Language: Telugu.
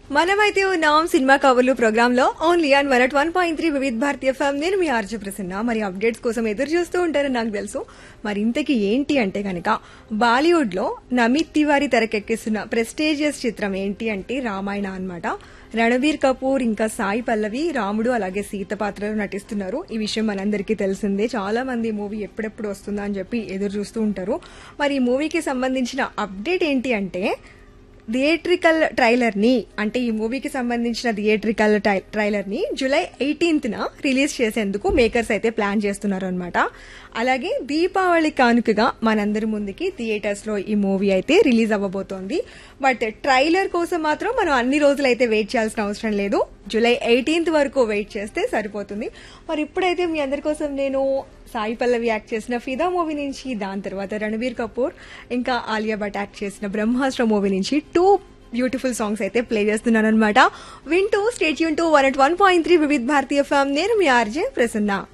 మనమైతే ఉన్నాం సినిమా కవర్లు ప్రోగ్రామ్ లో only on one at one point three Vividh Bharati FM నేను మీ ఆర్జే ప్రసన్న మరి అప్డేట్స్ కోసం ఎదురు చూస్తూ ఉంటారని నాకు తెలుసు మరి ఇంతకీ ఏంటి అంటే కనుక బాలీవుడ్ లో నమిత్ తివారీ తెరకెక్కిస్తున్న ప్రెస్టేజియస్ చిత్రం ఏంటి అంటే రామాయణ అన్నమాట రణబీర్ కపూర్ ఇంకా సాయి పల్లవి రాముడు అలాగే సీత పాత్రలో నటిస్తున్నారు ఈ విషయం మనందరికీ తెలిసిందే చాలా మంది ఈ మూవీ ఎప్పుడెప్పుడు వస్తుందా అని చెప్పి ఎదురు చూస్తూ ఉంటారు మరి ఈ మూవీకి సంబంధించిన అప్డేట్ ఏంటి అంటే థియేట్రికల్ ట్రైలర్ ని అంటే ఈ మూవీకి సంబంధించిన థియేట్రికల్ ట్రైలర్ ని జూలై ఎయిటీన్త్ న రిలీజ్ చేసేందుకు మేకర్స్ అయితే ప్లాన్ చేస్తున్నారు అనమాట అలాగే దీపావళి కానుకగా మనందరి ముందుకి థియేటర్స్ లో ఈ మూవీ అయితే రిలీజ్ అవ్వబోతోంది బట్ ట్రైలర్ కోసం మాత్రం మనం అన్ని రోజులు అయితే వెయిట్ చేయాల్సిన అవసరం లేదు జూలై ఎయిటీన్త్ వరకు వెయిట్ చేస్తే సరిపోతుంది మరి ఇప్పుడైతే మీ అందరి కోసం నేను సాయి పల్లవి యాక్ట్ చేసిన ఫిదా మూవీ నుంచి దాని తర్వాత రణబీర్ కపూర్ ఇంకా ఆలియా భట్ యాక్ట్ చేసిన బ్రహ్మాస్త్ర మూవీ నుంచి టూ బ్యూటిఫుల్ సాంగ్స్ అయితే ప్లే చేస్తున్నాను అనమాట వింటూ స్టేట్ యూన్ to one at one point three Vividh Bharati FM నేను మీ ఆర్జే ప్రసన్న